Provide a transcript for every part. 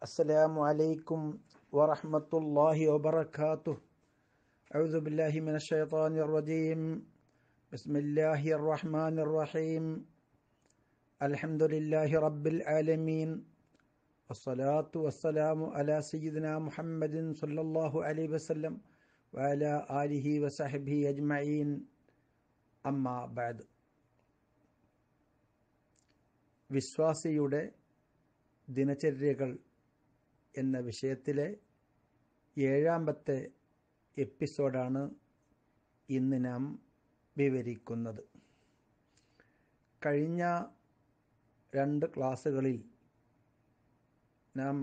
السلام عليكم ورحمة الله وبركاته أعوذ بالله من الشيطان الرجيم بسم الله الرحمن الرحيم الحمد لله رب العالمين والصلاة والسلام على سيدنا محمد صلى الله عليه وسلم وعلى آله وصحبه أجمعين أما بعد വിശ്വാസിയുടെ ദിനചര്യകൾ എന്ന വിഷയത്തിലെ ഏഴാമത്തെ എപ്പിസോഡാണ് ഇന്ന് നാം വിവരിക്കുന്നത് കഴിഞ്ഞ രണ്ട് ക്ലാസ്സുകളിൽ നാം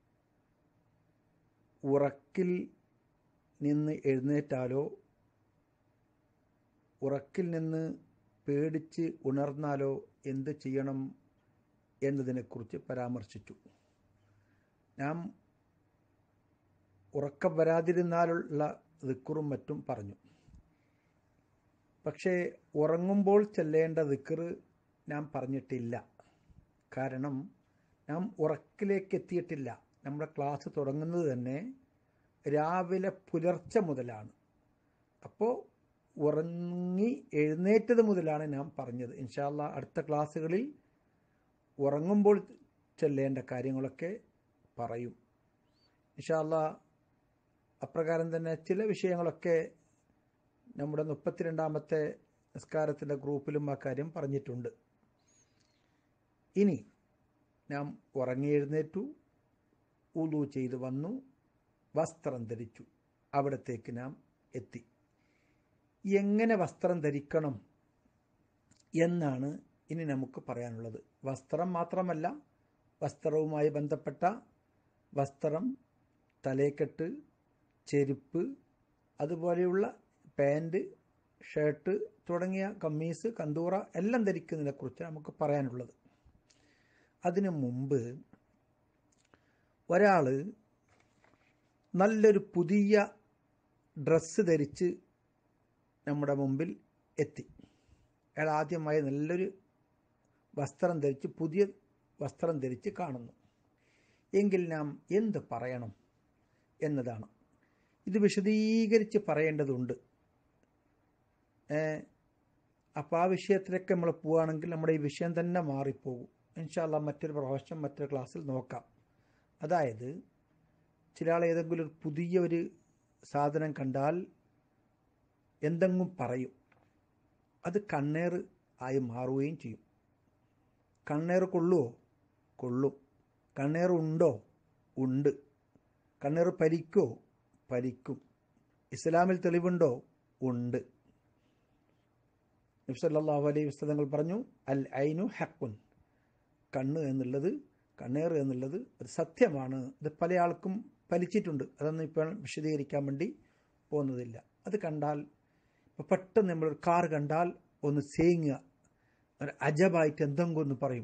ഉറക്കിൽ നിന്ന് എഴുന്നേറ്റാലോ ഉറക്കിൽ നിന്ന് പേടിച്ച് ഉണർന്നാലോ എന്ത് ചെയ്യണം എന്നതിനെക്കുറിച്ച് പരാമർശിച്ചു നാം ഉറക്കം വരാതിരുന്നാലുള്ള ദിക്കറും മറ്റും പറഞ്ഞു പക്ഷേ ഉറങ്ങുമ്പോൾ ചെല്ലേണ്ട ദിക്കറ് നാം പറഞ്ഞിട്ടില്ല കാരണം നാം ഉറക്കിലേക്ക് എത്തിയിട്ടില്ല നമ്മുടെ ക്ലാസ് തുടങ്ങുന്നത് തന്നെ രാവിലെ പുലർച്ചെ മുതലാണ് അപ്പോൾ ഉറങ്ങി എഴുന്നേറ്റത് മുതലാണ് നാം പറഞ്ഞത് ഇൻഷാല്ല അടുത്ത ക്ലാസ്സുകളിൽ ഉറങ്ങുമ്പോൾ ചെല്ലേണ്ട കാര്യങ്ങളൊക്കെ പറയും ഇൻഷാല്ല അപ്രകാരം തന്നെ ചില വിഷയങ്ങളൊക്കെ നമ്മുടെ മുപ്പത്തിരണ്ടാമത്തെ നിസ്കാരത്തിൻ്റെ ഗ്രൂപ്പിലും ആ കാര്യം പറഞ്ഞിട്ടുണ്ട് ഇനി നാം ഉറങ്ങി എഴുന്നേറ്റു ഉലു ചെയ്ത് വന്നു വസ്ത്രം ധരിച്ചു അവിടത്തേക്ക് നാം എത്തി എങ്ങനെ വസ്ത്രം ധരിക്കണം എന്നാണ് ഇനി നമുക്ക് പറയാനുള്ളത് വസ്ത്രം മാത്രമല്ല വസ്ത്രവുമായി ബന്ധപ്പെട്ട വസ്ത്രം തലേക്കെട്ട് ചെരുപ്പ് അതുപോലെയുള്ള പാൻറ് ഷർട്ട് തുടങ്ങിയ കമ്മീസ് കന്തൂറ എല്ലാം ധരിക്കുന്നതിനെക്കുറിച്ച് നമുക്ക് പറയാനുള്ളത് അതിനു മുമ്പ് ഒരാൾ നല്ലൊരു പുതിയ ഡ്രസ്സ് ധരിച്ച് നമ്മുടെ മുമ്പിൽ എത്തി അയാൾ ആദ്യമായി നല്ലൊരു വസ്ത്രം ധരിച്ച് പുതിയ വസ്ത്രം ധരിച്ച് കാണുന്നു എങ്കിൽ നാം എന്ത് പറയണം എന്നതാണ് ഇത് വിശദീകരിച്ച് പറയേണ്ടതുണ്ട് അപ്പോൾ ആ വിഷയത്തിലൊക്കെ നമ്മൾ പോവുകയാണെങ്കിൽ നമ്മുടെ ഈ വിഷയം തന്നെ മാറിപ്പോകും ഇൻഷാല്ല മറ്റൊരു പ്രാവശ്യം മറ്റൊരു ക്ലാസ്സിൽ നോക്കാം അതായത് ചില ആൾ ഏതെങ്കിലും ഒരു പുതിയ ഒരു സാധനം കണ്ടാൽ എന്തെങ്കിലും പറയും അത് കണ്ണേർ ആയി മാറുകയും ചെയ്യും കണ്ണേർ കൊള്ളുമോ കൊള്ളും കണ്ണേർ ഉണ്ടോ ഉണ്ട് കണ്ണേർ പരിക്കോ പരിക്കും ഇസ്ലാമിൽ തെളിവുണ്ടോ ഉണ്ട് നബ്സല്ലാഹു അലൈഹി വസ്ലങ്ങൾ പറഞ്ഞു അൽ ഐനു ഹക്കുൻ കണ്ണ് എന്നുള്ളത് കണ്ണേർ എന്നുള്ളത് ഒരു സത്യമാണ് ഇത് പല ആൾക്കും പലിച്ചിട്ടുണ്ട് അതൊന്നും ഇപ്പോൾ വിശദീകരിക്കാൻ വേണ്ടി പോകുന്നതില്ല അത് കണ്ടാൽ ഇപ്പോൾ പെട്ടെന്ന് നമ്മൾ ഒരു കാർ കണ്ടാൽ ഒന്ന് സേങ്ങുക ഒരു അജബായിട്ട് എന്തെങ്കിലും ഒന്ന് പറയും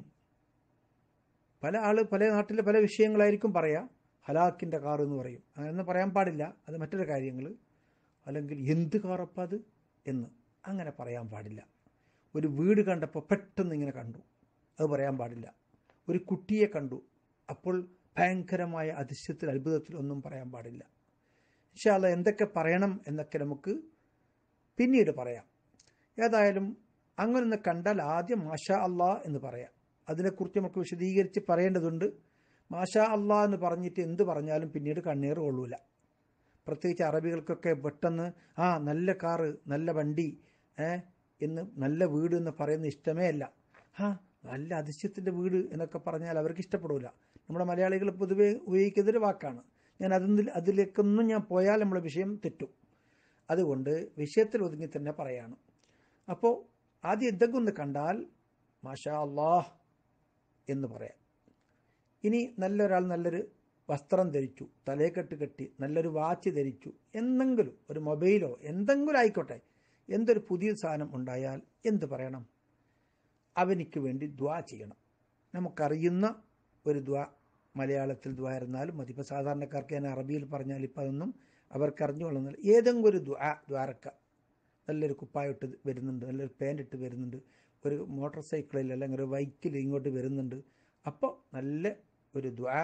പല ആൾ പല നാട്ടിലെ പല വിഷയങ്ങളായിരിക്കും പറയാം ഹലാക്കിൻ്റെ കാർ എന്ന് പറയും അങ്ങനെയൊന്നും പറയാൻ പാടില്ല അത് മറ്റൊരു കാര്യങ്ങൾ അല്ലെങ്കിൽ എന്ത് കാറപ്പം അത് എന്ന് അങ്ങനെ പറയാൻ പാടില്ല ഒരു വീട് കണ്ടപ്പോൾ പെട്ടെന്ന് ഇങ്ങനെ കണ്ടു അത് പറയാൻ പാടില്ല ഒരു കുട്ടിയെ കണ്ടു അപ്പോൾ ഭയങ്കരമായ അതിശയത്തിൽ അത്ഭുതത്തിൽ ഒന്നും പറയാൻ പാടില്ല ഇൻഷാല്ല എന്തൊക്കെ പറയണം എന്നൊക്കെ നമുക്ക് പിന്നീട് പറയാം ഏതായാലും അങ്ങനൊന്ന് കണ്ടാൽ ആദ്യം മാഷാ അള്ളാ എന്ന് പറയാം അതിനെക്കുറിച്ച് നമുക്ക് വിശദീകരിച്ച് പറയേണ്ടതുണ്ട് മാഷാ അള്ളാ എന്ന് പറഞ്ഞിട്ട് എന്ത് പറഞ്ഞാലും പിന്നീട് കണ്ണീർ കൊള്ളൂല പ്രത്യേകിച്ച് അറബികൾക്കൊക്കെ പെട്ടെന്ന് ആ നല്ല കാറ് നല്ല വണ്ടി ഏ എന്ന് നല്ല വീട് എന്ന് പറയുന്ന ഇഷ്ടമേ അല്ല ആ നല്ല അതിശയത്തിൻ്റെ വീട് എന്നൊക്കെ പറഞ്ഞാൽ അവർക്ക് ഇഷ്ടപ്പെടില്ല നമ്മുടെ മലയാളികൾ പൊതുവെ ഉപയോഗിക്കുന്നൊരു വാക്കാണ് ഞാൻ അതിൽ അതിലേക്കൊന്നും ഞാൻ പോയാൽ നമ്മളെ വിഷയം തെറ്റും അതുകൊണ്ട് വിഷയത്തിൽ ഒതുങ്ങി തന്നെ പറയാണ് അപ്പോൾ ആദ്യം എന്തെങ്കിലും ഒന്ന് കണ്ടാൽ മാഷാ അള്ളാഹ് എന്ന് പറയാം ഇനി നല്ലൊരാൾ നല്ലൊരു വസ്ത്രം ധരിച്ചു തലേക്കെട്ട് കെട്ടി നല്ലൊരു വാച്ച് ധരിച്ചു എന്തെങ്കിലും ഒരു മൊബൈലോ എന്തെങ്കിലും ആയിക്കോട്ടെ എന്തൊരു പുതിയ സാധനം ഉണ്ടായാൽ എന്ത് പറയണം അവനിക്ക് വേണ്ടി ദ്വാ ചെയ്യണം നമുക്കറിയുന്ന ഒരു ദ്വാ മലയാളത്തിൽ ദ്വാ ഇരുന്നാലും മതി ഇപ്പോൾ സാധാരണക്കാർക്ക് ഞാൻ അറബിയിൽ പറഞ്ഞാൽ ഇപ്പം അതൊന്നും അവർക്ക് അറിഞ്ഞുകൊള്ളുന്നില്ല ഏതെങ്കിലും ഒരു ദ്വാ ദ്വാരക്ക നല്ലൊരു കുപ്പായിട്ട് വരുന്നുണ്ട് നല്ലൊരു പാൻ്റ് ഇട്ട് വരുന്നുണ്ട് ഒരു മോട്ടോർ സൈക്കിളിൽ അല്ലെങ്കിൽ ഒരു ബൈക്കിൽ ഇങ്ങോട്ട് വരുന്നുണ്ട് അപ്പോൾ നല്ല ഒരു ദ്വാ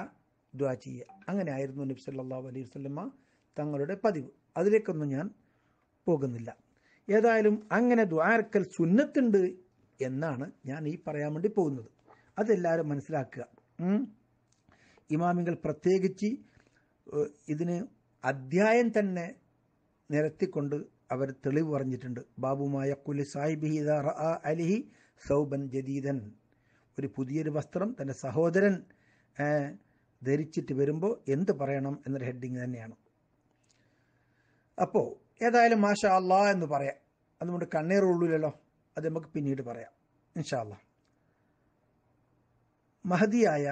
ദ്വാ ചെയ്യുക അങ്ങനെ ആയിരുന്നു നബി സല്ലല്ലാഹു അലൈഹി വസല്ലമ തങ്ങളുടെ പതിവ് അതിലേക്കൊന്നും ഞാൻ പോകുന്നില്ല ഏതായാലും അങ്ങനെ ദ്വാരക്കൽ സുന്നത്തുണ്ട് എന്നാണ് ഞാൻ ഈ പറയാൻ വേണ്ടി പോകുന്നത് അതെല്ലാവരും മനസ്സിലാക്കുക ഉം. ഇമാമികൾ പ്രത്യേകിച്ച് ഏഹ്, ഇതിന് അധ്യായം തന്നെ നിരത്തിക്കൊണ്ട് അവർ തെളിവ് പറഞ്ഞിട്ടുണ്ട് ബാബുമായ കുലി സാഹിബി അലിഹി സൗബൻ ജദീദൻ ഒരു പുതിയൊരു വസ്ത്രം തൻ്റെ സഹോദരൻ ഏഹ്, ധരിച്ചിട്ട് വരുമ്പോൾ എന്ത് പറയണം എന്നൊരു ഹെഡിങ് തന്നെയാണ് അപ്പോൾ ഏതായാലും മാഷ അള്ളാ എന്ന് പറയാം അതുകൊണ്ട് കണ്ണീർ ഉള്ളൂലല്ലോ അത് നമുക്ക് പിന്നീട് പറയാം ഇൻഷാ അള്ളാ മഹദിയായ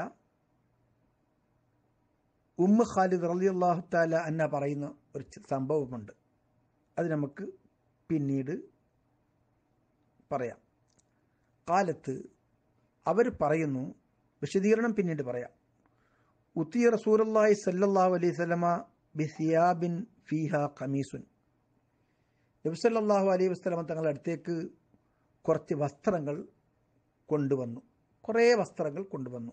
ഉമ്മ ഖാലിദ് റളിയല്ലാഹു താല അന്ന പറയുന്ന ഒരു ച- സംഭവമുണ്ട് അത് നമുക്ക് പിന്നീട് പറയാം കാലത്ത് അവർ പറയുന്നു വിശദീകരണം പിന്നീട് പറയാം ഉത്തിയ റസൂലല്ലാഹി സല്ലല്ലാഹു അലൈഹി സ്വലമ ബിസിയാബിൻ ഫീഹ ഖമീസുൻ നബിസല്ലാഹു അലൈഹി വസ്ലമ തങ്ങളുടെ അടുത്തേക്ക് കുറച്ച് വസ്ത്രങ്ങൾ കൊണ്ടുവന്നു കുറേ വസ്ത്രങ്ങൾ കൊണ്ടുവന്നു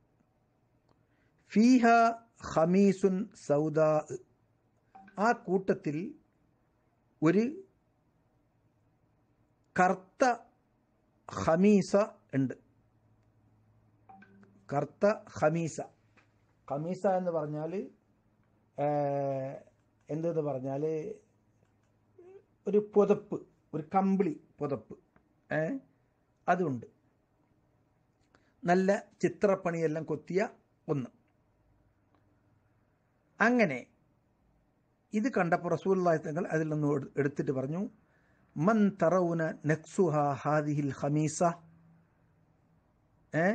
ഫീഹ ഖമീസുൻ സൗദാ ആ കൂട്ടത്തിൽ ഒരു കറുത്ത ഖമീസ ഉണ്ട് കറുത്ത ഖമീസ ഖമീസ എന്ന് പറഞ്ഞാൽ എന്തെന്ന് പറഞ്ഞാൽ ഒരു പുതപ്പ് ഒരു കമ്പിളി പുതപ്പ് ഏ അതുണ്ട് നല്ല ചിത്രപ്പണിയെല്ലാം കൊത്തിയ ഒന്ന് അങ്ങനെ ഇത് കണ്ടപ്പോൾ റസൂലുള്ളാഹി തങ്ങൾ അതിൽ നിന്ന് എടു- എടുത്തിട്ട് പറഞ്ഞു മൻ തറവുന നക്സുഹ ഹാദിഹിൽ ഖമീസ ഏ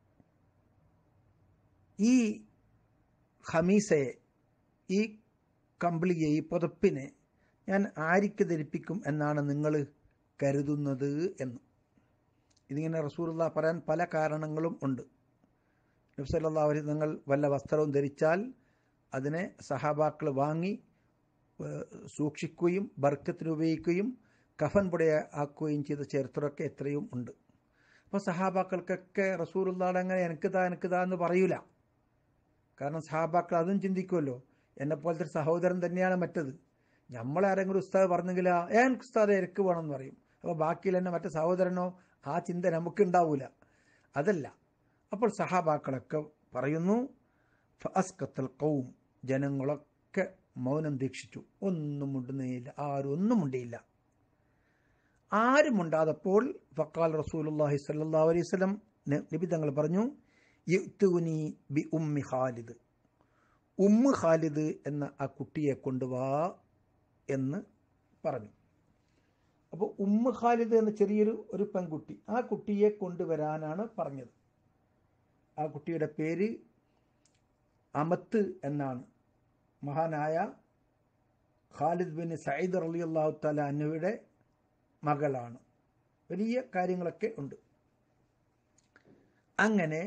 ഈ ഖമീസയെ ഈ കമ്പിളിയെ ഈ പുതപ്പിനെ ഞാൻ ആരിക്ക് ധരിപ്പിക്കും എന്നാണ് നിങ്ങൾ കരുതുന്നത് എന്ന് ഇതിങ്ങനെ റസൂലുള്ള പറയാൻ പല കാരണങ്ങളും ഉണ്ട് നബ്സല്ലാ അലൈഹി നിങ്ങൾ വല്ല വസ്ത്രവും ധരിച്ചാൽ അതിനെ സഹാബാക്കൾ വാങ്ങി ഏഹ്, സൂക്ഷിക്കുകയും ബർക്കത്തിന് ഉപയോഗിക്കുകയും കഫൻ പുടയ ആക്കുകയും ചെയ്ത ചരിത്രമൊക്കെ എത്രയും ഉണ്ട് അപ്പോൾ സഹാബാക്കൾക്കൊക്കെ റസൂലുള്ളാടെ അങ്ങനെ എനിക്ക് താ എനിക്ക് താ എന്ന് പറയൂല കാരണം സഹാബാക്കൾ അതും ചിന്തിക്കുമല്ലോ എന്നെ പോലത്തെ ഒരു സഹോദരൻ തന്നെയാണ് മറ്റത് നമ്മളാരെങ്കിലും ഉസ്താദ് പറഞ്ഞെങ്കിൽ ഏ എനിക്ക് ഉസ്താദ് എനിക്ക് വേണം എന്ന് പറയും അപ്പോൾ ബാക്കിയിൽ തന്നെ മറ്റേ സഹോദരനോ ആ ചിന്ത നമുക്കുണ്ടാവൂല അതല്ല അപ്പോൾ സഹാബാക്കളൊക്കെ പറയുന്നു ഫഅസ്കത്തൽ കൗം ജനങ്ങളൊക്കെ മൗനം ദീക്ഷിച്ചു ഒന്നും മുണ്ടുന്നേയില്ല ആരും ഒന്നും മുണ്ടിയില്ല ആരും മുണ്ടാതപ്പോൾ ഫക്കാൽ റസൂലുള്ളാഹി സ്വല്ലല്ലാഹു അലൈഹി വസല്ലം ന- നബി തങ്ങൾ പറഞ്ഞു യുത്തൂനി ബി ഉമ്മി ഖാലിദ് ഉമ്മ് ഖാലിദ് എന്ന ആ കുട്ടിയെ കൊണ്ടുവാ എന്ന് പറഞ്ഞു അപ്പോൾ ഉമ്മ് ഖാലിദ് എന്ന ചെറിയൊരു ഒരു പെൺകുട്ടി ആ കുട്ടിയെ കൊണ്ടുവരാനാണ് പറഞ്ഞത് ആ കുട്ടിയുടെ പേര് അമത്ത് എന്നാണ് മഹാനായ ഖാലിദ് ബിൻ സയ്യിദ് റലി അള്ളാഹു താല അന്നുവിടെ മകളാണ് വലിയ കാര്യങ്ങളൊക്കെ ഉണ്ട് അങ്ങനെ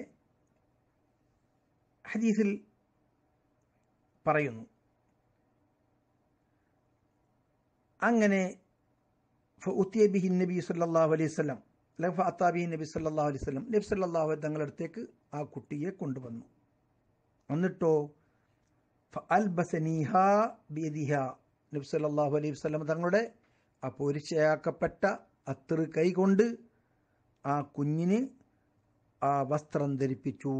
ഹദീസിൽ പറയുന്നു അങ്ങനെ ഉത്തിയ ബിഹി നബി സല്ലല്ലാഹു അലൈഹി വസല്ലം ലഫ അത്താബി നബി സല്ലല്ലാഹു അലൈഹി വസല്ലം നബി സല്ലല്ലാഹു അലൈഹി തങ്ങളുടെ അടുത്തേക്ക് ആ കുട്ടിയെ കൊണ്ടുവന്നു എന്നിട്ടോ അൽബസനീഹ ബിയദിഹ നബി സല്ലല്ലാഹു അലൈഹി വസല്ലം തങ്ങളുടെ ആ പൊരിച്ചയാക്കപ്പെട്ട അത്തർ കൈകൊണ്ട് ആ കുഞ്ഞിന് ആ വസ്ത്രം ധരിപ്പിച്ചു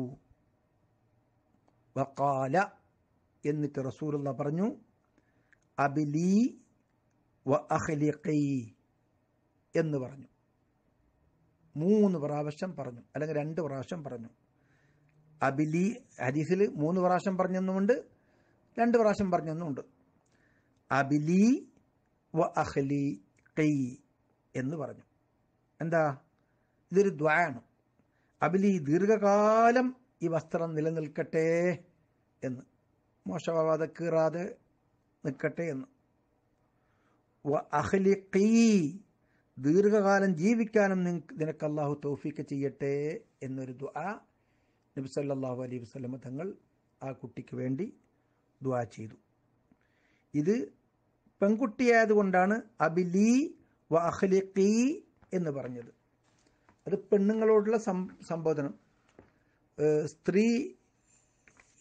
വക്കാല എന്നിട്ട് റസൂലുള്ള പറഞ്ഞു അബിലി വ അഖ്ലിഖി എന്ന് പറഞ്ഞു മൂന്ന് പ്രാവശ്യം പറഞ്ഞു അല്ലെങ്കിൽ രണ്ട് പ്രാവശ്യം പറഞ്ഞു അബിലി ഹദീസിൽ മൂന്ന് പ്രാവശ്യം പറഞ്ഞെന്നുമുണ്ട് രണ്ട് പ്രാവശ്യം പറഞ്ഞെന്നുമുണ്ട് അബിലി വ അഖ്ലി കൈ എന്ന് പറഞ്ഞു എന്താ ഇതൊരു ദ്വായാണ് അബിലി ദീർഘകാലം ഈ വസ്ത്രം നിലനിൽക്കട്ടെ എന്ന് മോശമാവാതെ കീറാതെ നിൽക്കട്ടെ എന്ന് വ അഖ്ലിഖീ ദീർഘകാലം ജീവിക്കാനും നിനക്ക് നിനക്ക് അള്ളാഹു തൗഫീക്ക് ചെയ്യട്ടെ എന്നൊരു ദുആ നബി സല്ലല്ലാഹു അലൈഹി വസല്ലമ തങ്ങൾ ആ കുട്ടിക്ക് വേണ്ടി ദുആ ചെയ്തു ഇത് പെൺകുട്ടിയായതുകൊണ്ടാണ് അബിലി വ അഖ്ലിഖീ എന്ന് പറഞ്ഞത് അത് പെണ്ണുങ്ങളോടുള്ള സം സംബോധനം ഏഹ് സ്ത്രീ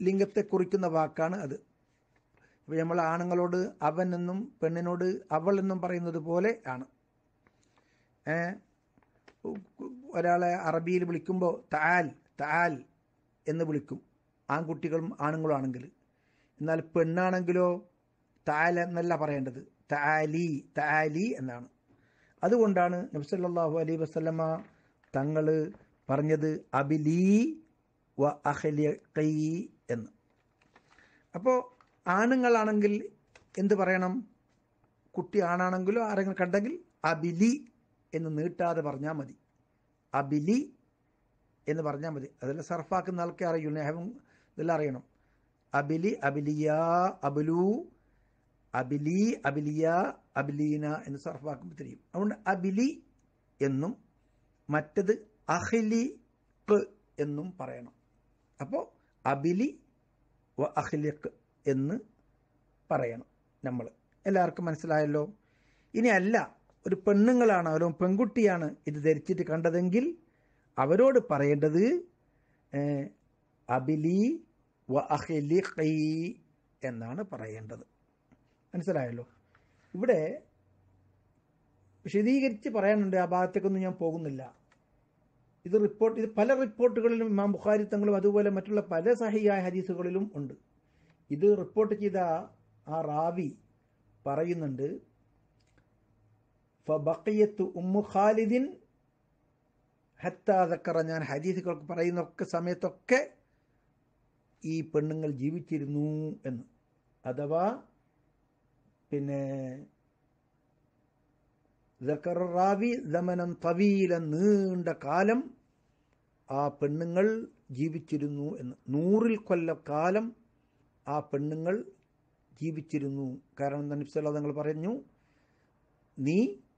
ലിംഗത്തെ കുറിക്കുന്ന വാക്കാണ് അത് ഇപ്പോൾ നമ്മൾ ആണുങ്ങളോട് അവൻ എന്നും പെണ്ണിനോട് അവൾ എന്നും പറയുന്നത് പോലെ ആണ് ഏ, ഒരാളെ അറബിയിൽ വിളിക്കുമ്പോൾ താൽ താൽ എന്ന് വിളിക്കും ആൺകുട്ടികളും ആണുങ്ങളും ആണെങ്കിൽ എന്നാൽ പെണ്ണാണെങ്കിലോ താൽ എന്നല്ല പറയേണ്ടത് താലി താലി എന്നാണ് അതുകൊണ്ടാണ് നബ്സല്ലാഹു അലൈ വസ്ലമ തങ്ങൾ പറഞ്ഞത് അബിലി വ അഹ്ലിഖൈ എന്ന് അപ്പോൾ ആണുങ്ങളാണെങ്കിൽ എന്ത് പറയണം കുട്ടി ആണാണെങ്കിലോ ആരെങ്കിലും കണ്ടെങ്കിൽ അബിലി എന്ന് നീട്ടാതെ പറഞ്ഞാൽ മതി അബിലി എന്ന് പറഞ്ഞാൽ മതി അതെല്ലാം സർഫാക്കുന്ന ആൾക്കെ അറിയൂ നെഹവും ഇതെല്ലാം അറിയണം അബിലി അബിലിയ അബിലു അബിലി അബിലിയ അബിലീന എന്ന് സർഫാക്കുമ്പോൾ തിരിയും അതുകൊണ്ട് അബിലി എന്നും മറ്റത് അഹ്ലിഖ് എന്നും പറയണം അപ്പോൾ അബിലി വ അഹ്ലിഖ് എന്ന് പറയണം നമ്മൾ എല്ലാവർക്കും മനസ്സിലായല്ലോ ഇനി അല്ല ഒരു പെണ്ണുങ്ങളാണ് ഒരു പെൺകുട്ടിയാണ് ഇത് ധരിച്ചിട്ട് കണ്ടതെങ്കിൽ അവരോട് പറയേണ്ടത് ഏഹ്, അബിലി വ അഹ്ലിഖൈ എന്നാണ് പറയേണ്ടത് മനസ്സിലായല്ലോ ഇവിടെ വിശദീകരിച്ച് പറയാനുണ്ട് ആ ഭാഗത്തേക്കൊന്നും ഞാൻ പോകുന്നില്ല ഇത് റിപ്പോർട്ട് ഇത് പല റിപ്പോർട്ടുകളിലും ഇമാം ബുഖാരി തങ്ങളും അതുപോലെ മറ്റുള്ള പല സഹിയായ ഹദീസുകളിലും ഉണ്ട് ഇത് റിപ്പോർട്ട് ചെയ്ത ആ റാവി പറയുന്നുണ്ട് ഫബഖിയത്തു ഉമ്മു ഖാലിദിൻ ഹത്താ ദക്കറ ഞാൻ ഹദീസുകൾക്ക് പറയുന്നൊക്കെ സമയത്തൊക്കെ ഈ പെണ്ണുങ്ങൾ ജീവിച്ചിരുന്നു എന്ന് അഥവാ പിന്നെ ദക്കറ റാവി ദമനം തവീല നീണ്ട കാലം ആ പെണ്ണുങ്ങൾ ജീവിച്ചിരുന്നു എന്ന് നൂറിൽ കൊല്ലക്കാലം ആ പെണ്ണുങ്ങൾ ജീവിച്ചിരുന്നു കാരണം നനിപ്സല തങ്ങൾ പറഞ്ഞു നീ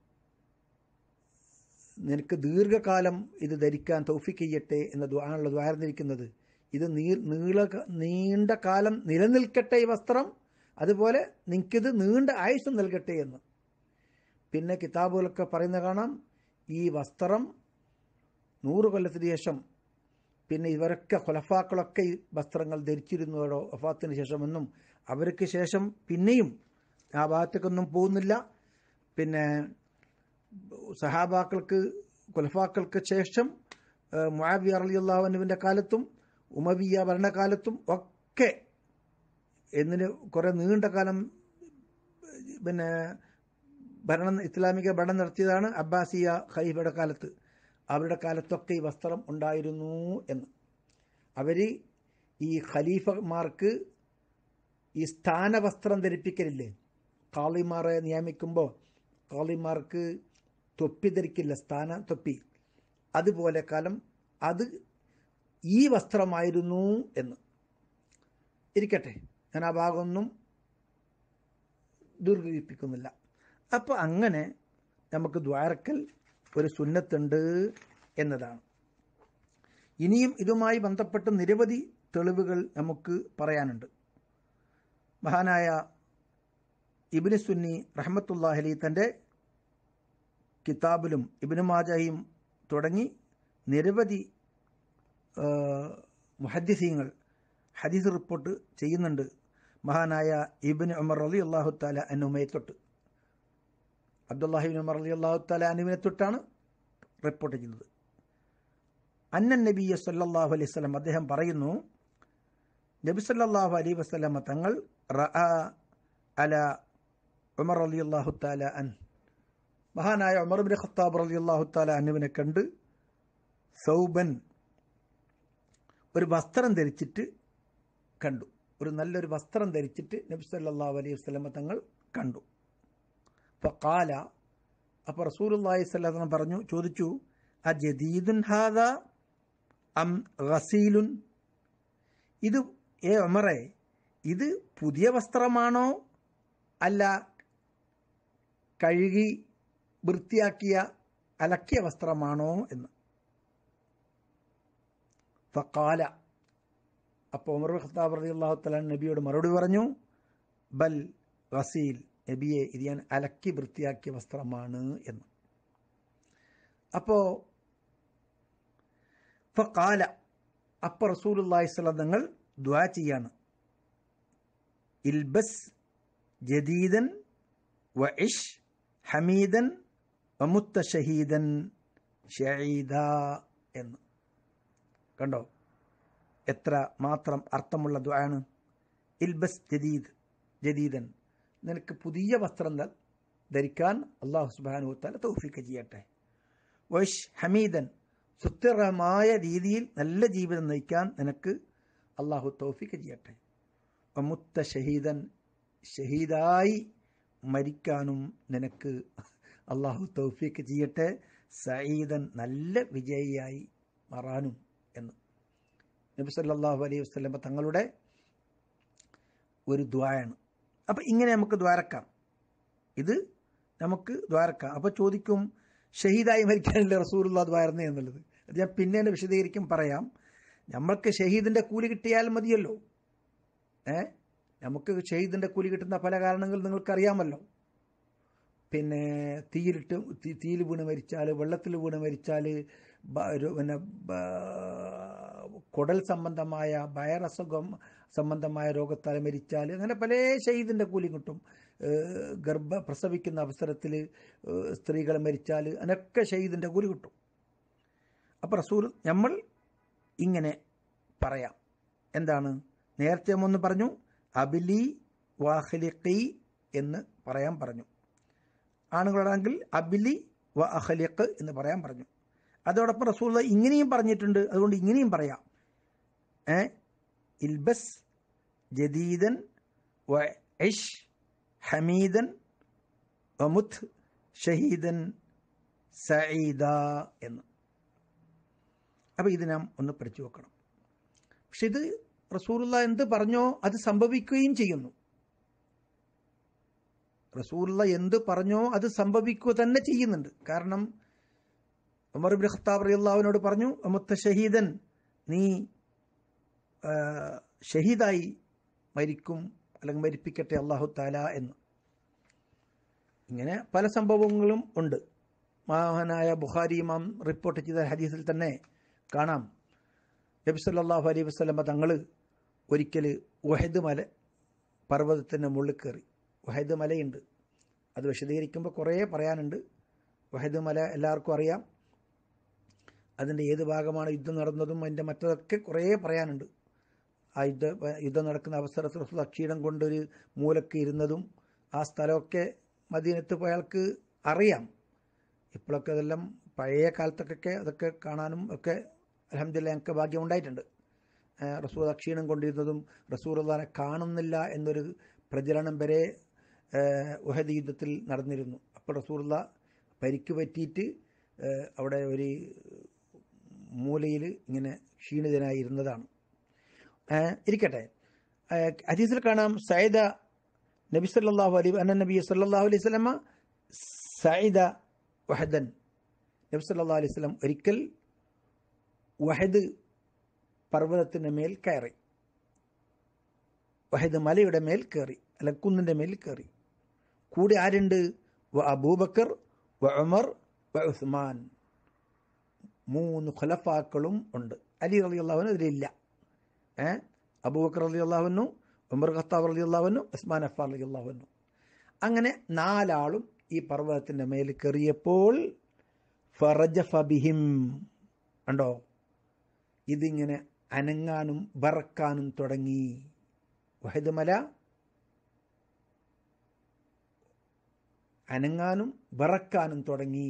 നിനക്ക് ദീർഘകാലം ഇത് ധരിക്കാൻ തൗഫിക്ക് ചെയ്യട്ടെ എന്ന ദ്വാണുള്ള ദ്വാരന്നിരിക്കുന്നത് ഇത് നീ നീള നീണ്ട കാലം നിലനിൽക്കട്ടെ ഈ വസ്ത്രം അതുപോലെ നിനക്കിത് നീണ്ട ആയുസ് നൽകട്ടെ എന്ന് പിന്നെ കിതാബുകളൊക്കെ പറയുന്ന കാണാം ഈ വസ്ത്രം നൂറ് കൊല്ലത്തിന് ശേഷം പിന്നെ ഇവരൊക്കെ ഖുലഫാക്കളൊക്കെ ഈ വസ്ത്രങ്ങൾ ധരിച്ചിരുന്നതോ വഫാത്തിന് ശേഷമെന്നും അവർക്ക് ശേഷം പിന്നെയും ആ ഭാഗത്തേക്കൊന്നും പോകുന്നില്ല പിന്നെ സഹാബാക്കൾക്ക് ഖുലഫാക്കൾക്ക് ശേഷം മുആവിയ റളിയല്ലാഹുവിൻ്റെ കാലത്തും ഉമവിയ ഭരണകാലത്തും ഒക്കെ എന്നിന് കുറേ നീണ്ട കാലം പിന്നെ ഭരണം ഇസ്ലാമിക ഭരണം നടത്തിയതാണ് അബ്ബാസിയ ഖലീഫയുടെ കാലത്ത് അവരുടെ കാലത്തൊക്കെ ഈ വസ്ത്രം ഉണ്ടായിരുന്നു എന്ന് അവർ ഈ ഖലീഫമാർക്ക് ഈ സ്ഥാനവസ്ത്രം ധരിപ്പിക്കലില്ലേ കാളിമാരെ നിയമിക്കുമ്പോൾ കാളിമാർക്ക് തൊപ്പി ധരിക്കില്ല സ്ഥാന തൊപ്പി അതുപോലെ കാലം അത് ഈ വസ്ത്രമായിരുന്നു എന്ന് ഇരിക്കട്ടെ ഞാൻ ആ ഭാഗമൊന്നും ദീർഘിപ്പിക്കുന്നില്ല അപ്പോൾ അങ്ങനെ നമുക്ക് ദ്വാരക്കൽ ഒരു സുന്നത്തുണ്ട് എന്നതാണ് ഇനിയും ഇതുമായി ബന്ധപ്പെട്ട് നിരവധി തെളിവുകൾ നമുക്ക് പറയാനുണ്ട് മഹാനായ ഇബിന് സുന്നി റഹ്മത്തുല്ലാഹലി തൻ്റെ കിതാബിലും ഇബിന് മാജയും തുടങ്ങി നിരവധി മുഹദ്ദിസീങ്ങൾ ഹദീസ് റിപ്പോർട്ട് ചെയ്യുന്നുണ്ട് മഹാനായ ഇബിന് ഉമർ അലി അള്ളാഹു താല അനുമയെ തൊട്ട് അബ്ദുല്ലാഹിബിൻ ഉമർ അലി അള്ളാഹു താല അനുവിനെ തൊട്ടാണ് റിപ്പോർട്ട് ചെയ്യുന്നത് അന്നൻ നബിയ സല്ലാഹു അലൈഹി സ്വലം അദ്ദേഹം പറയുന്നു നബി സല്ലാഹു അലൈഹി വസ്ലമ തങ്ങൾ റഅ അല ഉമർ അലി അള്ളാഹു താല അൻ മഹാനായ ഉമർ ബിൻ ഖത്താബ് അലി അള്ളാഹു താല അനുവിനെ കണ്ട് സൗബൻ ഒരു വസ്ത്രം ധരിച്ചിട്ട് കണ്ടു ഒരു നല്ലൊരു വസ്ത്രം ധരിച്ചിട്ട് നബി സല്ലാഹു അലൈഹി വസ്ലമ തങ്ങൾ കണ്ടു അപ്പോൾ കാല അപ്പോൾ റസൂലുല്ലാഹി സ്വല്ലം പറഞ്ഞു ചോദിച്ചു അ ജദീദുൻ ഹാദ അം ഗസീലുൻ ഇത് ഏ ഒമറെ ഇത് പുതിയ വസ്ത്രമാണോ അല്ല കഴുകി വൃത്തിയാക്കിയ അലക്കിയ വസ്ത്രമാണോ എന്ന് ഫക്കാല അപ്പോൾ ഉമർ ഖത്താബ് റതി അള്ളാഹു തലാൻ നബിയോട് മറുപടി പറഞ്ഞു ബൽ ഗസീൽ നബിയെ ഇത് ഞാൻ അലക്കി വൃത്തിയാക്കിയ വസ്ത്രമാണ് എന്ന് അപ്പോൾ ഫക്കാല അപ്പോൾ റസൂലുല്ലാഹി സ്വലം തങ്ങൾ ദ്വാ ചെയ്യാണ് ഇൽബസ് ജദീദൻ വ ഇഷ് ഹമീദൻ വമുത്ത ഷഹീദൻ ഷഹീദ എന്ന് കണ്ടോ എത്ര മാത്രം അർത്ഥമുള്ള ദ്വാണ് ഇൽബസ് ജദീദ് ജദീദൻ നിനക്ക് പുതിയ വസ്ത്രം ധ- ധരിക്കാൻ അള്ളാഹു സുബാനു താല തൗഫീക്ക് ചെയ്യട്ടെ വൈഷ് ഹമീദൻ സുസ്ഥിരമായ രീതിയിൽ നല്ല ജീവിതം നയിക്കാൻ നിനക്ക് അള്ളാഹു തൗഫീക്ക് ചെയ്യട്ടെ മുത്ത ഷഹീദൻ ഷഹീദായി മരിക്കാനും നിനക്ക് അള്ളാഹു തൗഫീക്ക് ചെയ്യട്ടെ സയ്യിദൻ നല്ല വിജയിയായി മാറാനും എന്ന് നബി സല്ലല്ലാഹു അലൈഹി വസല്ലമ തങ്ങളുടെ ഒരു ദ്വായാണ് അപ്പം ഇങ്ങനെ നമുക്ക് ദ്വാരക്കാം ഇത് നമുക്ക് ദ്വാരക്കാം അപ്പോൾ ചോദിക്കും ഷഹീദായി മരിക്കാനല്ലേ റസൂലുള്ള ദ്വാരുന്നേ എന്നുള്ളത് അത് ഞാൻ പിന്നെ തന്നെ വിശദീകരിക്കും പറയാം നമ്മൾക്ക് ഷഹീദിൻ്റെ കൂലി കിട്ടിയാൽ മതിയല്ലോ ഏ നമുക്ക് ഷഹീദിൻ്റെ കൂലി കിട്ടുന്ന പല കാരണങ്ങൾ നിങ്ങൾക്കറിയാമല്ലോ പിന്നെ തീയിലിട്ട് തീ- തീയിൽ വീണ് മരിച്ചാൽ വെള്ളത്തിൽ വീണ് മരിച്ചാൽ ബ- ഒരു പിന്നെ ബ- കുടൽ സംബന്ധമായ വയറസുഖം സംബന്ധമായ രോഗത്താൽ മരിച്ചാൽ അങ്ങനെ പല ഷഹീദിൻ്റെ കൂലി കിട്ടും ഏഹ് ഗർഭ പ്രസവിക്കുന്ന അവസരത്തിൽ സ്ത്രീകൾ മരിച്ചാൽ അതിനൊക്കെ ഷഹീദിൻ്റെ കൂലി കിട്ടും അപ്പോൾ റസൂൽ നമ്മൾ ഇങ്ങനെ പറയാം എന്താണ് നേരത്തെ ഒന്ന് പറഞ്ഞു അബിലി വാഹലിഖി എന്ന് പറയാൻ പറഞ്ഞു ആണുങ്ങളാണെങ്കിൽ അബിലി വ അഹലിഖ് എന്ന് പറയാൻ പറഞ്ഞു അതോടൊപ്പം റസൂൽ ഇങ്ങനെയും പറഞ്ഞിട്ടുണ്ട് അതുകൊണ്ട് ഇങ്ങനെയും പറയാം ഏ ഇൽബസ് ജദീദൻ വ ഇഷ് ഹമീദൻ വമുത്ത് ഷഹീദൻ സഈദ എന്ന് അപ്പോൾ ഇത് നാം ഒന്ന് പഠിച്ചു വെക്കണം പക്ഷെ ഇത് റസൂലുള്ള എന്ത് പറഞ്ഞോ അത് സംഭവിക്കുകയും ചെയ്യുന്നു റസൂലുള്ള എന്ത് പറഞ്ഞോ അത് സംഭവിക്കുക തന്നെ ചെയ്യുന്നുണ്ട് കാരണം ഉമർ ഇബ്നു ഖത്താബ് റളിയല്ലാഹുവിനോട് പറഞ്ഞു മുത്ത ഷഹീദൻ നീ ആ, ഷഹീദായി മരിക്കും അല്ലെങ്കിൽ മരിപ്പിക്കട്ടെ അള്ളാഹു താല എന്ന് ഇങ്ങനെ പല സംഭവങ്ങളും ഉണ്ട് മഹാനായ ബുഖാരി ഇമാം റിപ്പോർട്ട് ചെയ്ത ഹദീസിൽ തന്നെ കാണാം നബി സല്ലല്ലാഹു അലൈഹി വസല്ലമ തങ്ങൾ ഒരിക്കൽ വഹദ് മല പർവ്വതത്തിൻ്റെ മുകളിൽ കയറി വഹദ് മലയുണ്ട് അത് വിശദീകരിക്കുമ്പോൾ കുറേ പറയാനുണ്ട് വഹദ് മല എല്ലാവർക്കും അറിയാം അതിൻ്റെ ഏത് ഭാഗമാണ് യുദ്ധം നടന്നതും അതിൻ്റെ മറ്റതൊക്കെ കുറേ പറയാനുണ്ട് ആ യുദ്ധ യുദ്ധം നടക്കുന്ന അവസരത്തിൽ റസൂൽ അക്ഷീണം കൊണ്ടൊരു മൂലക്ക് ഇരുന്നതും ആ സ്ഥലമൊക്കെ മദീനത്ത് പോയാൾക്ക് അറിയാം ഇപ്പോഴൊക്കെ അതെല്ലാം പഴയ കാലത്തൊക്കെ അതൊക്കെ കാണാനും ഒക്കെ അലഹമില്ല ഞങ്ങൾക്ക് ഭാഗ്യം ഉണ്ടായിട്ടുണ്ട് ഏഹ് റസൂൽ അക്ഷീണം കൊണ്ടിരുന്നതും റസൂൽ അള്ളഹാനെ കാണുന്നില്ല എന്നൊരു പ്രചരണം വരെ ഏഹ് ഉഹദ് യുദ്ധത്തിൽ നടന്നിരുന്നു അപ്പോൾ റസൂള്ള പരിക്ക് പറ്റിയിട്ട് ഏഹ് അവിടെ ഒരു മൂലയിൽ ഇങ്ങനെ ക്ഷീണിതനായി ഇരുന്നതാണ് ഏഹ് ഇരിക്കട്ടെ ഏഹ് ഹദീസിൽ കാണാം സൈദ നബി സല്ലല്ലാഹു അലൈഹി അന്ന നബി സല്ലല്ലാഹു അലൈഹി വസല്ലമ സൈദ വഹദൻ നബി സല്ലല്ലാഹു അലൈഹി വസല്ലം ഒരിക്കൽ വഹദ് പർവ്വതത്തിൻ്റെ മേൽ കയറി വഹദ് മലയുടെ മേൽ കയറി അല്ല കുന്നിൻ്റെ മേൽ കയറി കൂടെ ആരുണ്ട് വ അബൂബക്കർ വ ഉമർ വ ഉസ്മാൻ മൂന്ന് ഖുലഫാക്കളും ഉണ്ട് അലി റലി അള്ളാഹുവിന് അതിലില്ല ഏ അബൂബക്കർ റലി അള്ളാഹുവിനു ഉമർ ഖത്താബ് റലി അള്ളാഹുവിനു ഉസ്മാൻ അഫാർ റലി അള്ളാഹുവിനു അങ്ങനെ നാലാളും ഈ പർവ്വതത്തിൻ്റെ മേൽ കയറിയപ്പോൾ ഫറജഫ ബിഹിം ഉണ്ടോ ഇതിങ്ങനെ അനങ്ങാനും വറക്കാനും തുടങ്ങി വഹദ് മല അനങ്ങാനും വിറക്കാനും തുടങ്ങി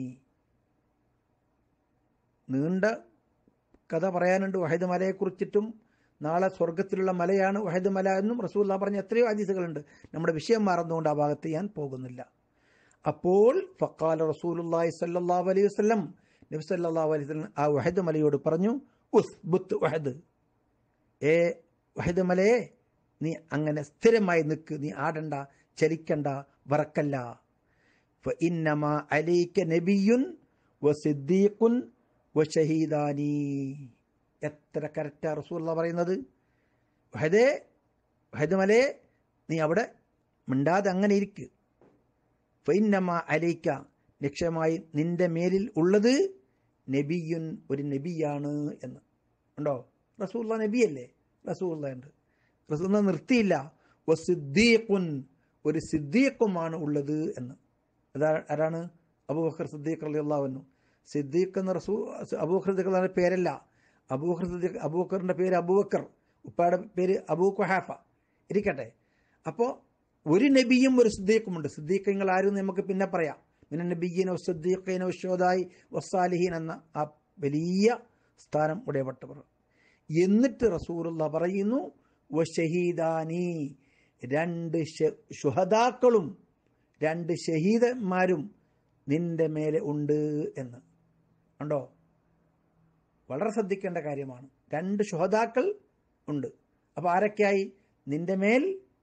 നീണ്ട കഥ പറയാനുണ്ട് വഹദ് മലയെക്കുറിച്ചിട്ടും നാളെ സ്വർഗത്തിലുള്ള മലയാണ് വഹദ് മല എന്നും റസൂല്ല പറഞ്ഞ എത്രയോ ഹദീസുകളുണ്ട് നമ്മുടെ വിഷയം മാറുന്നതുകൊണ്ട് ആ ഭാഗത്ത് ഞാൻ പോകുന്നില്ല അപ്പോൾ ഫക്കാല റസൂലുള്ളാഹി സല്ലല്ലാഹു അലൈഹി വസല്ലം നബി സല്ലല്ലാഹു അലൈഹി വസല്ലം ആ വഹദ് മലയോട് പറഞ്ഞു ഉസ് ബുത്ത് വഹദ് ഏ വഹദ് മലയെ നീ അങ്ങനെ സ്ഥിരമായി നിൽക്ക് നീ ആടണ്ട ചലിക്കണ്ട വറക്കല്ല ഫഇന്നമാ അലൈക നബിയുൻ വസിദ്ദീഖുൻ വഷഹീദാനി എത്ര കറക്റ്റാ റസൂലുള്ള പറയുന്നത് വഹദേ വഹദ് മലയെ നീ അവിടെ മിണ്ടാതെ അങ്ങനെ ഇരിക്ക് ഫൈന്നമ അലൈക്ക ലക്ഷ്യമായി നിന്റെ മേലിൽ ഉള്ളത് നബിയുൻ ഒരു നബിയാണ് എന്ന് ഉണ്ടോ റസൂള്ള നബിയല്ലേ റസൂള്ള ഉണ്ട് റസൂൽ നിർത്തിയില്ല വസിദ്ദീഖുൻ ഒരു സിദ്ദീഖുമാണ് ഉള്ളത് എന്ന് അതാ ആരാണ് അബൂബക്കർ സിദ്ദീഖ് അലി അള്ളാഹുന്നു സിദ്ദീഖ് എന്ന റസൂ അബൂബക്കർ സിദ്ദീഖ് പേരല്ല അബൂബക്കർ സിദ്ദീഖ് അബൂബക്കറിൻ്റെ പേര് അബൂബക്കർ ഉപ്പയുടെ പേര് അബൂ ഖുഹാഫ ഇരിക്കട്ടെ അപ്പോൾ ഒരു നബിയും ഒരു സിദ്ദീഖുമുണ്ട് സിദ്ദീഖങ്ങൾ ആരും നമുക്ക് പിന്നെ പറയാം മിന നബിയീന വസ്ദീഖീന വശോദായി വസ്സാലിഹീൻ എന്ന ആ വലിയ സ്ഥാനം ഉടയപ്പെട്ടവർ എന്നിട്ട് റസൂലുള്ള പറയുന്നു വഷഹീദാനി രണ്ട് ശുഹദാക്കളും രണ്ട് ഷഹീദന്മാരും നിന്റെ മേലെ ഉണ്ട് എന്ന് ഉണ്ടോ വളരെ ശ്രദ്ധിക്കേണ്ട കാര്യമാണ് രണ്ട് ശുഹദാക്കൾ ഉണ്ട് അപ്പോൾ ആരൊക്കെയായി നിന്റെ മേൽ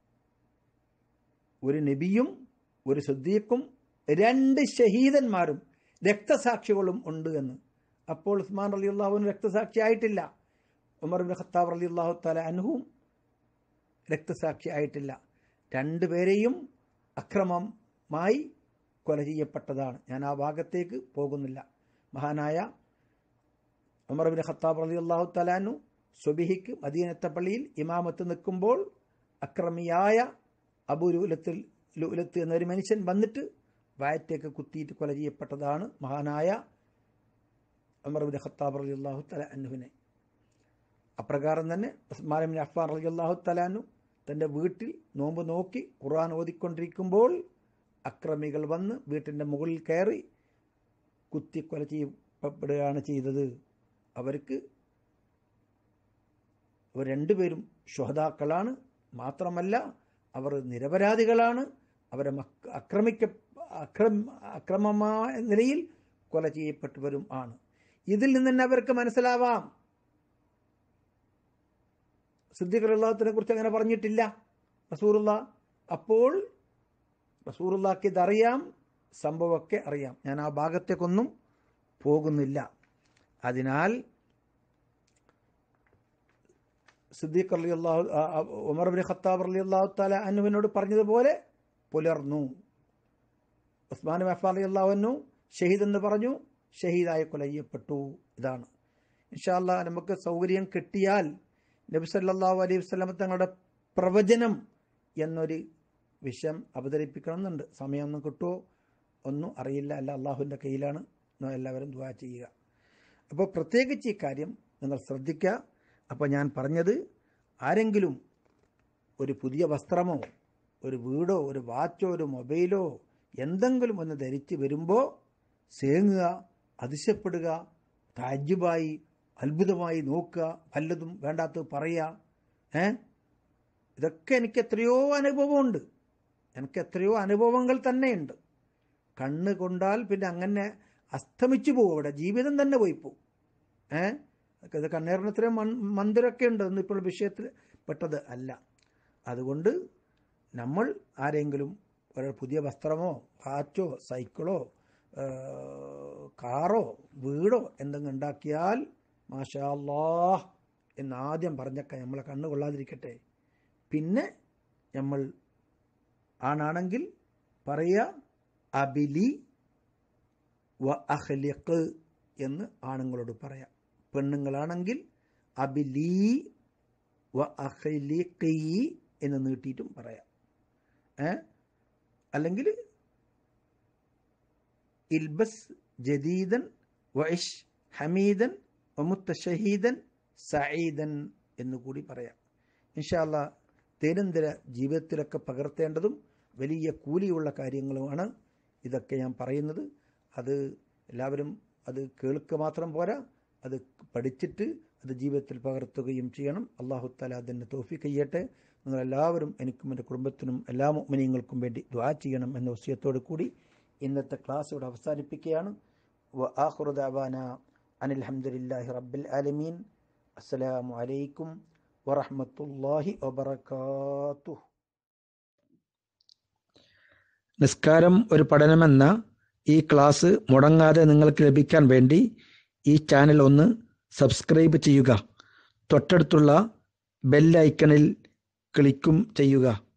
ഒരു നബിയും ഒരു സുദ്ദീഖും രണ്ട് ഷഹീദന്മാരും രക്തസാക്ഷികളും ഉണ്ട് എന്ന് അപ്പോൾ ഉസ്മാൻ അലി അള്ളാഹുവിന് രക്തസാക്ഷി ആയിട്ടില്ല ഉമർ ബിൻ ഖത്താബ് അലി അള്ളാഹു തല അനുഹും രക്തസാക്ഷി ആയിട്ടില്ല രണ്ടുപേരെയും അക്രമമായി കൊല ചെയ്യപ്പെട്ടതാണ് ഞാൻ ആ ഭാഗത്തേക്ക് പോകുന്നില്ല മഹാനായ ഉമർ ബിൻ ഖത്താബ് അലി അള്ളാഹു തലാനു സുബിഹിക്ക് മദീനത്തെ പള്ളിയിൽ ഇമാമത്ത് നിൽക്കുമ്പോൾ അക്രമിയായ അബു ലൂലത്തിൽ ലൂലത്ത് എന്നൊരു മനുഷ്യൻ വന്നിട്ട് വയറ്റേക്ക് കുത്തിയിട്ട് കൊല ചെയ്യപ്പെട്ടതാണ് മഹാനായ ഉമർ ബിൻ ഖത്താബ് അലി അള്ളാഹു തല അന്നുവിനെ അപ്രകാരം തന്നെ ഉസ്മാൻ ബിൻ അഫ്ഫാൻ അലി അള്ളാഹു തലാനു തൻ്റെ വീട്ടിൽ നോമ്പ് നോക്കി ഖുർആൻ ഓതിക്കൊണ്ടിരിക്കുമ്പോൾ അക്രമികൾ വന്ന് വീട്ടിൻ്റെ മുകളിൽ കയറി കുത്തിക്കൊല ചെയ്യപ്പെടുകയാണ് ചെയ്തത് അവർക്ക് അവർ രണ്ടുപേരും ശുഹതാക്കളാണ് മാത്രമല്ല അവർ നിരപരാധികളാണ് അവരെ ആക്രമിക്ക അക്രം അക്രമമായ നിലയിൽ കൊല ചെയ്യപ്പെട്ടവരും ആണ് ഇതിൽ നിന്ന് തന്നെ അവർക്ക് മനസ്സിലാവാം സിദ്ദിഖുള്ളത്തിനെ കുറിച്ച് അങ്ങനെ പറഞ്ഞിട്ടില്ല റസൂറുള്ള അപ്പോൾ റസൂറുള്ളക്ക് ഇതറിയാം സംഭവമൊക്കെ അറിയാം ഞാൻ ആ ഭാഗത്തേക്കൊന്നും പോകുന്നില്ല അതിനാൽ സിദ്ദീഖ് അലി അള്ളാഹു ഉമർ ബിൻ ഖത്താബ് അലി അള്ളാഹു താല അനുവിനോട് പറഞ്ഞതുപോലെ പുലർന്നു ഉസ്മാൻ മഫ അലി അള്ളാഹുനു ഷഹീദ് എന്ന് പറഞ്ഞു ഷഹീദായി കൊല ചെയ്യപ്പെട്ടു ഇതാണ് ഇൻഷാല്ല നമുക്ക് സൗകര്യം കിട്ടിയാൽ നബി സല്ലാഹു അലൈഹി വസ്ലമ തങ്ങളുടെ പ്രവചനം എന്നൊരു വിഷയം അവതരിപ്പിക്കണമെന്നുണ്ട് സമയമൊന്നും കിട്ടുമോ ഒന്നും അറിയില്ല അല്ല അള്ളാഹുവിൻ്റെ കയ്യിലാണ് എല്ലാവരും ദ്വാ ചെയ്യുക അപ്പോൾ പ്രത്യേകിച്ച് ഈ കാര്യം നിങ്ങൾ ശ്രദ്ധിക്കുക അപ്പോൾ ഞാൻ പറഞ്ഞത് ആരെങ്കിലും ഒരു പുതിയ വസ്ത്രമോ ഒരു വീടോ ഒരു വാച്ചോ ഒരു മൊബൈലോ എന്തെങ്കിലും ഒന്ന് ധരിച്ച് വരുമ്പോൾ സേങ്ങുക അതിശയപ്പെടുക താജ്യബായി അത്ഭുതമായി നോക്കുക വല്ലതും വേണ്ടാത്തത് പറയുക ഏ ഇതൊക്കെ എനിക്ക് എത്രയോ അനുഭവമുണ്ട് എനിക്ക് എത്രയോ അനുഭവങ്ങൾ തന്നെയുണ്ട് കണ്ണ് കൊണ്ടാൽ പിന്നെ അങ്ങനെ അസ്തമിച്ചു പോകും അവിടെ ജീവിതം തന്നെ പോയി പോകും ഏ ഇത് കണ്ണേറിന് ഇത്രയും മന്ദിരമൊക്കെ ഉണ്ട് എന്ന് ഇപ്പോൾ വിഷയത്തിൽ പെട്ടത് അല്ല അതുകൊണ്ട് നമ്മൾ ആരെങ്കിലും ഒരു പുതിയ വസ്ത്രമോ വാച്ചോ സൈക്കിളോ കാറോ വീടോ എന്തെങ്കിലും ഉണ്ടാക്കിയാൽ മാഷാ അല്ലാഹ് എന്നാദ്യം പറഞ്ഞൊക്കെ നമ്മളെ കണ്ണ് കൊള്ളാതിരിക്കട്ടെ പിന്നെ നമ്മൾ ആണാണെങ്കിൽ പറയുക അബിലി വ അഹ്ലിഖ് എന്ന് ആണുങ്ങളോട് പറയാം പെണ്ണുങ്ങളാണെങ്കിൽ അബിലി വ അഹ്ലിഖി എന്ന് നീട്ടിയിട്ടും പറയാം ഏ അല്ലെങ്കിൽ ഇൽബസ് ജദീദൻ വൈഷ് ഹമീദൻ വമുത്തഷഹീദൻ സഈദൻ എന്നുകൂടി പറയാം ഇൻഷാല്ല ദൈനംദിന ജീവിതത്തിലൊക്കെ പകർത്തേണ്ടതും വലിയ കൂലിയുള്ള കാര്യങ്ങളുമാണ് ഇതൊക്കെ ഞാൻ പറയുന്നത് അത് എല്ലാവരും അത് കേൾക്കുക മാത്രം പോരാ അത് പഠിച്ചിട്ട് അത് ജീവിതത്തിൽ പകർത്തുകയും ചെയ്യണം അള്ളാഹു താല അതിൻ്റെ തോഫിക്ക് ചെയ്യട്ടെ നിങ്ങളെല്ലാവരും എനിക്കും എൻ്റെ കുടുംബത്തിനും എല്ലാ മുനിങ്ങൾക്കും വേണ്ടി ദ്വാ ചെയ്യണം എന്ന വിഷയത്തോടു കൂടി ഇന്നത്തെ ക്ലാസ് ഇവിടെ അവസാനിപ്പിക്കുകയാണ് ആഹുറുദാബാന അനിൽഹമ്മദില്ലാഹി റബ്ബിൽ ആലമീൻ അസ്സലാമു അലൈക്കും വറഹ്മത്തുള്ളാഹി വബറകാതുഹു നിസ്കാരം ഒരു പഠനമെന്ന ഈ ക്ലാസ് മുടങ്ങാതെ നിങ്ങൾക്ക് ലഭിക്കാൻ വേണ്ടി ഈ ചാനൽ ഒന്ന് സബ്സ്ക്രൈബ് ചെയ്യുക തൊട്ടടുത്തുള്ള ബെൽ ഐക്കണിൽ ക്ലിക്കും ചെയ്യുക